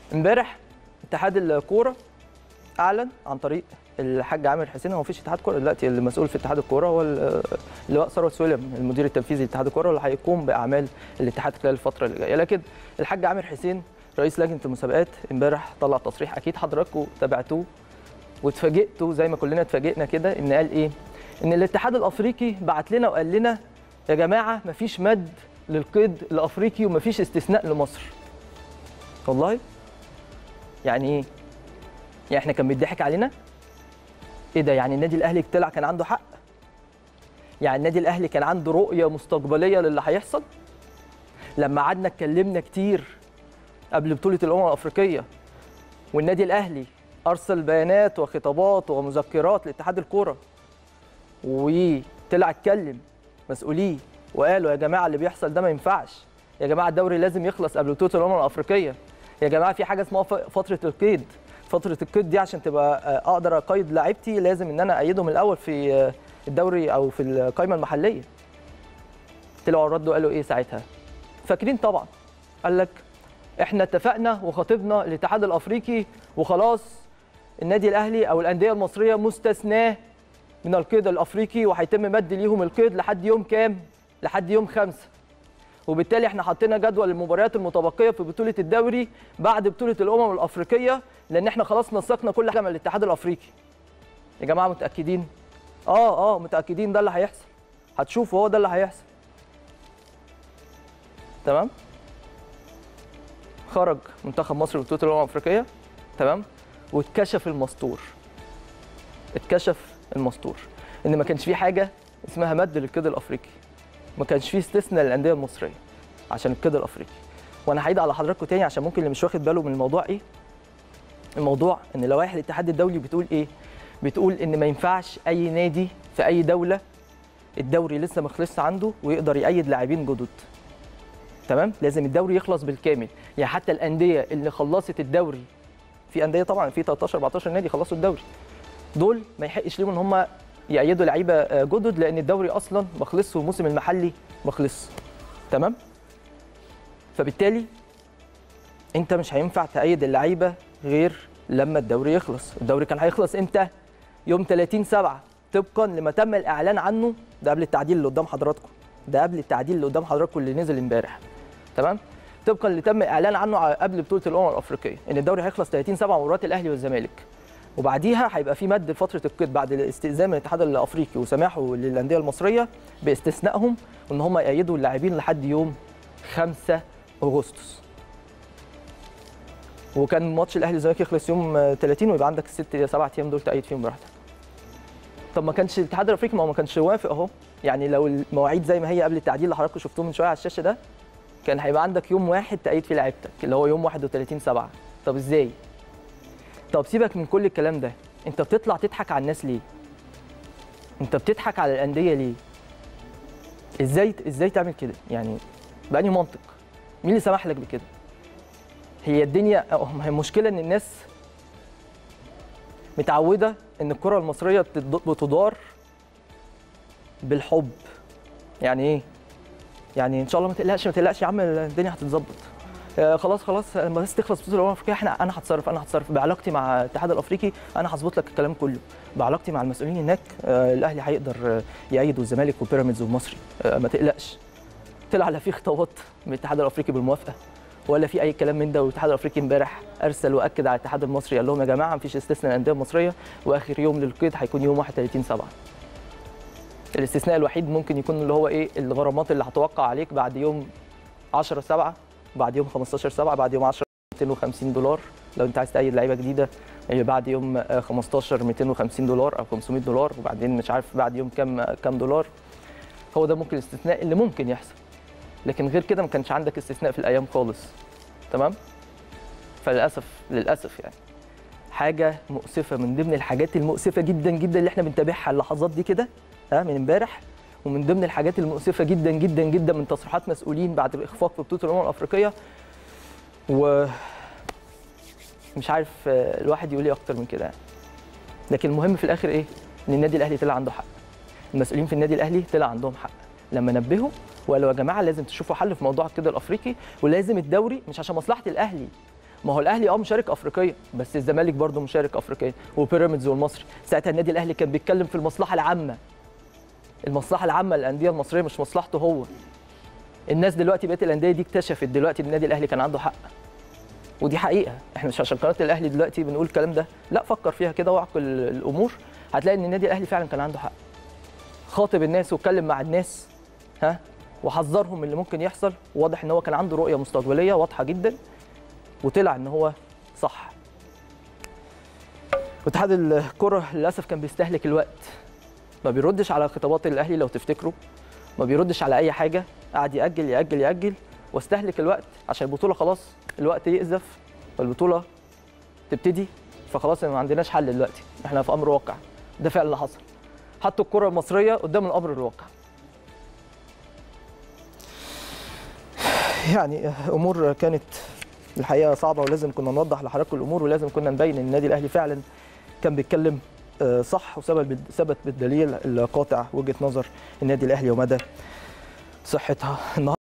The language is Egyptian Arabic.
امبارح اتحاد الكوره اعلن عن طريق الحاج عامر حسين هو مفيش اتحاد كوره دلوقتي المسؤول في اتحاد الكوره هو ال- اللواء ثروت سويلم المدير التنفيذي لاتحاد الكوره اللي هيقوم باعمال الاتحاد خلال الفتره اللي جايه لكن الحاج عامر حسين رئيس لجنه المسابقات امبارح طلع تصريح اكيد حضراتكم تابعتوه واتفاجئتوا زي ما كلنا اتفاجئنا كده ان قال ايه ان الاتحاد الافريقي بعت لنا وقال لنا يا جماعه مفيش مد للقيد الافريقي ومفيش استثناء لمصر والله يعني ايه يعني احنا كان بيضحك علينا ايه ده يعني النادي الاهلي طلع كان عنده حق يعني النادي الاهلي كان عنده رؤيه مستقبليه للي هيحصل لما قعدنا اتكلمنا كتير قبل بطوله الامم الافريقيه والنادي الاهلي ارسل بيانات وخطابات ومذكرات لاتحاد الكوره وطلع اتكلم مسؤوليه وقالوا يا جماعه اللي بيحصل ده ما ينفعش يا جماعه الدوري لازم يخلص قبل بطوله الامم الافريقيه يا جماعه في حاجه اسمها ف- فتره القيد فتره القيد دي عشان تبقى آه، اقدر اقيد لاعيبتي لازم ان انا ايدهم الاول في آه، الدوري او في القائمه المحليه طلعوا ردوا قالوا ايه ساعتها فاكرين طبعا قال لك احنا اتفقنا وخاطبنا الاتحاد الافريقي وخلاص النادي الاهلي او الانديه المصريه مستثناه من القيد الافريقي وهيتم مد ليهم القيد لحد يوم كام لحد يوم خمسة وبالتالي احنا حطينا جدول المباريات المتبقيه في بطوله الدوري بعد بطوله الامم الافريقيه لان احنا خلاص نسقنا كل حاجه من الاتحاد الافريقي يا جماعه متاكدين اه اه متاكدين ده اللي هيحصل هتشوفوا هو ده اللي هيحصل تمام خرج منتخب مصر بطوله الامم الافريقيه تمام واتكشف المستور اتكشف المستور ان ما كانش في حاجه اسمها مد للقيد الافريقي ما كانش في استثناء للانديه المصريه عشان القيد الافريقي وانا هعيد على حضراتكم تاني عشان ممكن اللي مش واخد باله من الموضوع ايه الموضوع ان لوائح الاتحاد الدولي بتقول ايه بتقول ان ما ينفعش اي نادي في اي دوله الدوري لسه ما خلصش عنده ويقدر يأيد لاعبين جدد تمام لازم الدوري يخلص بالكامل يعني حتى الانديه اللي خلصت الدوري في انديه طبعا في 13 14 نادي خلصوا الدوري دول ما يحقش ليهم ان هم يأيدوا لعيبه آه، جدد لان الدوري اصلا ما خلصش والموسم المحلي ما خلصش تمام فبالتالي انت مش هينفع تأيد اللعيبه غير لما الدوري يخلص الدوري كان هيخلص امتى يوم 30 7 طبقا لما تم الاعلان عنه ده قبل التعديل اللي قدام حضراتكم ده قبل التعديل اللي قدام حضراتكم اللي نزل امبارح تمام طبقا اللي تم اعلان عنه ع- قبل بطوله الامم الافريقيه ان الدوري هيخلص 30 7 مباراه الاهلي والزمالك وبعديها هيبقى في مد لفتره القيد بعد الاستئذان من الاتحاد الافريقي وسماحه للانديه المصريه باستثنائهم ان هم يأيدوا اللاعبين لحد يوم 5 اغسطس وكان ماتش الاهلي والزمالك يخلص يوم آه، 30 ويبقى عندك الست سبع ايام دول تأيد فيهم براحتك طب ما كانش الاتحاد الافريقي ما هو ما كانش وافق اهو يعني لو المواعيد زي ما هي قبل التعديل اللي حضراتكم شفتوه من شويه على الشاشه ده كان هيبقى عندك يوم واحد تأيد فيه لعيبتك اللي هو يوم 31 7 طب ازاي طب سيبك من كل الكلام ده انت بتطلع تضحك على الناس ليه انت بتضحك على الانديه ليه ازاي ازاي تعمل كده يعني بأنهي منطق مين اللي سمح لك بكده هي الدنيا أو ما هي المشكله ان الناس متعوده ان الكره المصريه بتد- بتدار بالحب يعني ايه يعني ان شاء الله ما تقلقش ما تقلقش يا عم الدنيا هتتظبط آه، خلاص خلاص لما بس تخلص بطوله الامم الافريقيه احنا انا هتصرف انا هتصرف بعلاقتي مع الاتحاد الافريقي انا هظبط لك الكلام كله بعلاقتي مع المسؤولين هناك آه، الاهلي هيقدر آه، يأيد والزمالك وبيراميدز والمصري آه، ما تقلقش طلع لا في خطوات من الاتحاد الافريقي بالموافقه ولا في اي كلام من ده والاتحاد الافريقي امبارح ارسل واكد على الاتحاد المصري قال لهم يا جماعه مفيش استثناء للانديه المصريه واخر يوم للقيد هيكون يوم 31 7 الاستثناء الوحيد ممكن يكون اللي هو ايه الغرامات اللي هتوقع عليك بعد يوم 10 7 بعد يوم 15 7 بعد يوم 10 250 دولار لو انت عايز تأيد لعيبه جديده يعني بعد يوم آه، 15 250 دولار او 500 دولار وبعدين مش عارف بعد يوم كام كام دولار هو ده ممكن الاستثناء اللي ممكن يحصل لكن غير كده ما كانش عندك استثناء في الايام خالص تمام فللاسف للاسف يعني حاجه مؤسفه من ضمن الحاجات المؤسفه جدا جدا اللي احنا بنتابعها اللحظات دي كده ها من امبارح ومن ضمن الحاجات المؤسفه جدا جدا جدا من تصريحات مسؤولين بعد الاخفاق في بطوله الامم الافريقيه و مش عارف آه، الواحد يقول ايه اكتر من كده يعني لكن المهم في الاخر ايه ان النادي الاهلي طلع عنده حق المسؤولين في النادي الاهلي طلع عندهم حق لما نبهوا وقالوا يا جماعه لازم تشوفوا حل في موضوع القيد الافريقي ولازم الدوري مش عشان مصلحه الاهلي ما هو الاهلي اه مشارك افريقيا بس الزمالك برضه مشارك افريقيا وبيراميدز والمصري ساعتها النادي الاهلي كان بيتكلم في المصلحه العامه المصلحه العامه للانديه المصريه مش مصلحته هو الناس دلوقتي بقت الانديه دي اكتشفت دلوقتي ان النادي الاهلي كان عنده حق ودي حقيقه احنا مش عشان قناه الاهلي دلوقتي بنقول الكلام ده لا فكر فيها كده واعقل الامور هتلاقي ان النادي الاهلي فعلا كان عنده حق خاطب الناس واتكلم مع الناس ها وحذرهم من اللي ممكن يحصل واضح ان هو كان عنده رؤيه مستقبليه واضحه جدا وطلع ان هو صح واتحاد الكره للاسف كان بيستهلك الوقت ما بيردش على خطابات الاهلي لو تفتكروا ما بيردش على اي حاجه قعد ياجل ياجل ياجل واستهلك الوقت عشان البطوله خلاص الوقت يقذف والبطوله تبتدي فخلاص ما عندناش حل دلوقتي احنا في امر واقع ده فعلا اللي حصل حطوا الكره المصريه قدام الامر الواقع يعني امور كانت الحقيقه صعبه ولازم كنا نوضح لحضراتكم الامور ولازم كنا نبين ان النادي الاهلي فعلا كان بيتكلم آه، صح وثبت ثبت بالدليل القاطع وجهه نظر النادي الاهلي ومدى صحتها النهارده